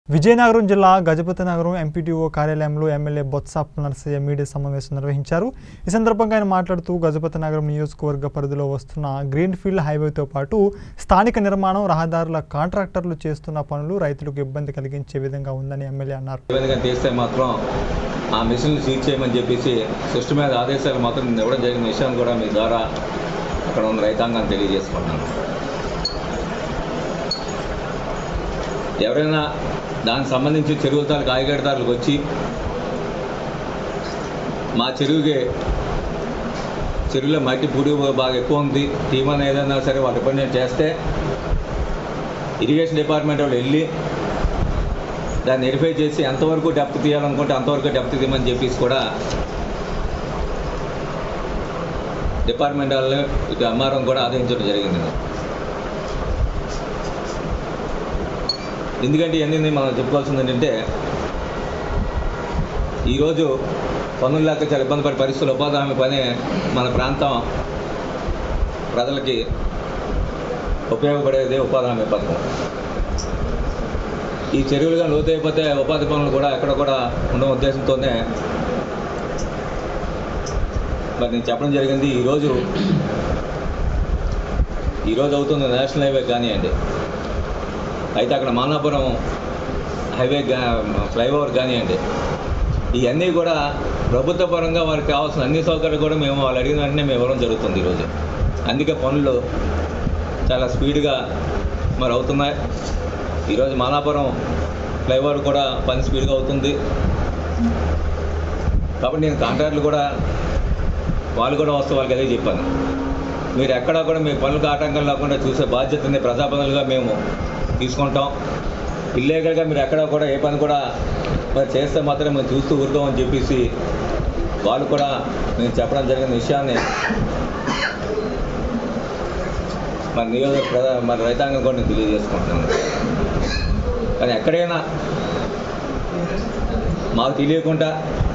విజయనగరం జిల్లా గజపతి నగరం ఎంపీటీఓ కార్యాలయంలో ఎమ్మెల్యే బొత్స నరసయ్య మీడియా సమావేశం నిర్వహించారు ఈ సందర్భంగా ఆయన మాట్లాడుతూ గజపతి నగరం నియోజకవర్గ పరిధిలో వస్తున్న గ్రీన్ ఫీల్డ్ హైవేతో పాటు స్థానిక నిర్మాణం రహదారుల కాంట్రాక్టర్లు చేస్తున్న పనులు రైతులకు ఇబ్బంది కలిగించే విధంగా ఉందని ఎమ్మెల్యే అన్నారు నివేదిక తీస్తే మాత్రం ఆ మిషన్లు సీజ్ చేయమని చెప్పేసి సృష్టి మీద ఆదేశాలు మాత్రం నేను ఇవ్వడం జరిగిన విషయాన్ని కూడా మీ ద్వారా అక్కడ ఉన్న రైతాంగాన్ని తెలియజేసుకుంటున్నాను ఎవరైనా దానికి సంబంధించి చెరువుల తాలూకు కాయగడదారులకు వచ్చి మా చెరువుకి చెరువులో మట్టి పుడి బాగా ఎక్కువ ఉంది తీమని ఏదైనా సరే వాళ్ళు రిప్రజెంట్ చేస్తే ఇరిగేషన్ డిపార్ట్మెంట్ వాళ్ళు వెళ్ళి దాన్ని వెరిఫై చేసి ఎంతవరకు డెప్త్ తీయాలనుకుంటే అంతవరకు డెప్త్ తీయమని చెప్పేసి కూడా డిపార్ట్మెంట్ వాళ్ళని ఇటు ఎంఆర్ఎం కూడా ఆదేశించడం జరిగింది ఎందుకంటే ఇవన్నీ మనం చెప్పుకోవాల్సింది ఏంటంటే ఈరోజు పనులు లేక చాలా ఇబ్బంది పడే పరిస్థితులు ఉపాధి హామీ పని మన ప్రాంతం ప్రజలకి ఉపయోగపడేది ఉపాధి హామీ పథకం ఈ చెరువులుగా లోతైపోతే ఉపాధి పనులు కూడా ఎక్కడ కూడా ఉన్న ఉద్దేశంతోనే మరి నేను చెప్పడం జరిగింది ఈరోజు ఈరోజు అవుతుంది నేషనల్ హైవే కానివ్వండి అయితే అక్కడ మానాపురం హైవే ఫ్లైఓవర్ కానివ్వండి ఇవన్నీ కూడా ప్రభుత్వ పరంగా వారికి కావాల్సిన అన్ని సౌకర్యాలు కూడా మేము వాళ్ళు అడిగిన వెంటనే మేము ఇవ్వడం జరుగుతుంది ఈరోజు అందుకే పనులు చాలా స్పీడ్గా మరి అవుతున్నాయి ఈరోజు మానాపురం ఫ్లైఓవర్ కూడా పని స్పీడ్గా అవుతుంది కాబట్టి నేను కాంట్రాక్టులు కూడా వాళ్ళు కూడా వస్తే వాళ్ళకి అదే చెప్పాను మీరు ఎక్కడా కూడా మీ పనులకు ఆటంకం లేకుండా చూసే బాధ్యతని ప్రజాపనులుగా మేము తీసుకుంటాం ఇల్లీగల్గా మీరు ఎక్కడ కూడా ఏ పని కూడా మరి చేస్తే మాత్రం మేము చూస్తూ ఊరుకోమని చెప్పేసి వాళ్ళు కూడా నేను చెప్పడం జరిగిన విషయాన్ని మన నియోజక ప్రజా మన రైతాంగం కూడా నేను తెలియజేసుకుంటున్నాను కానీ ఎక్కడైనా మాకు తెలియకుండా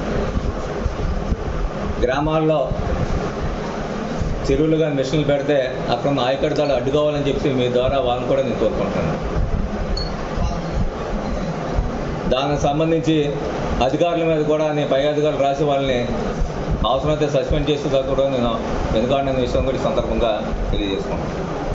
గ్రామాల్లో చెరువులుగా మిషన్లు పెడితే అక్కడ ఉన్న ఆయకడతాలు అడ్డుకోవాలని చెప్పి మీ ద్వారా వాళ్ళని కూడా నేను కోరుకుంటున్నాను దానికి సంబంధించి అధికారుల మీద కూడా నేను పై అధికారులు రాసి వాళ్ళని అవసరమైతే సస్పెండ్ చేసేదా కూడా నేను వెనుకాడిన విషయం కూడా ఈ సందర్భంగా తెలియజేసుకుంటాను